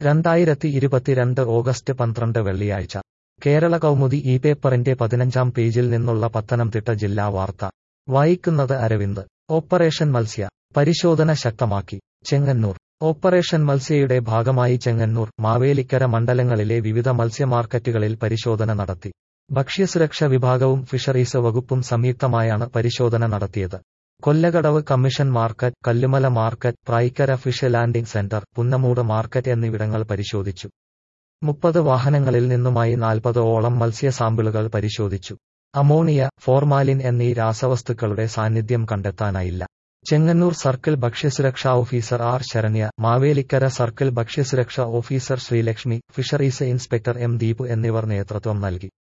രണ്ടായിരത്തി ഇരുപത്തിരണ്ട് ഓഗസ്റ്റ് പന്ത്രണ്ട് വെള്ളിയാഴ്ച കേരള കൗമുദി ഈ പേപ്പറിന്റെ പതിനഞ്ചാം പേജിൽ നിന്നുള്ള പത്തനംതിട്ട ജില്ലാ വാർത്ത വായിക്കുന്നത് അരവിന്ദ് ഓപ്പറേഷൻ മത്സ്യ പരിശോധന ശക്തമാക്കി ചെങ്ങന്നൂർ ഓപ്പറേഷൻ മത്സ്യയുടെ ഭാഗമായി ചെങ്ങന്നൂർ മാവേലിക്കര മണ്ഡലങ്ങളിലെ വിവിധ മത്സ്യമാർക്കറ്റുകളിൽ പരിശോധന നടത്തി ഭക്ഷ്യസുരക്ഷ വിഭാഗവും ഫിഷറീസ് വകുപ്പും സംയുക്തമായാണ് പരിശോധന നടത്തിയത് Kollakadavu commission market Kallumala market Prayikkara fish landing centre Punnamoodu market എന്നിവിടങ്ങൾ പരിശോധിച്ചു മുപ്പത് വാഹനങ്ങളിൽ നിന്നുമായി നാൽപ്പത് ഓളം മത്സ്യ സാമ്പിളുകൾ പരിശോധിച്ചു അമോണിയ ഫോർമാലിൻ എന്നീ രാസവസ്തുക്കളുടെ സാന്നിധ്യം കണ്ടെത്താനായില്ല ചെങ്ങന്നൂർ സർക്കിൾ ഭക്ഷ്യസുരക്ഷാ officer R Saranya Mavelikkara circle ഭക്ഷ്യസുരക്ഷാ officer Sreelakshmi fisheries inspector M Deep എന്നിവർ നേതൃത്വം നൽകി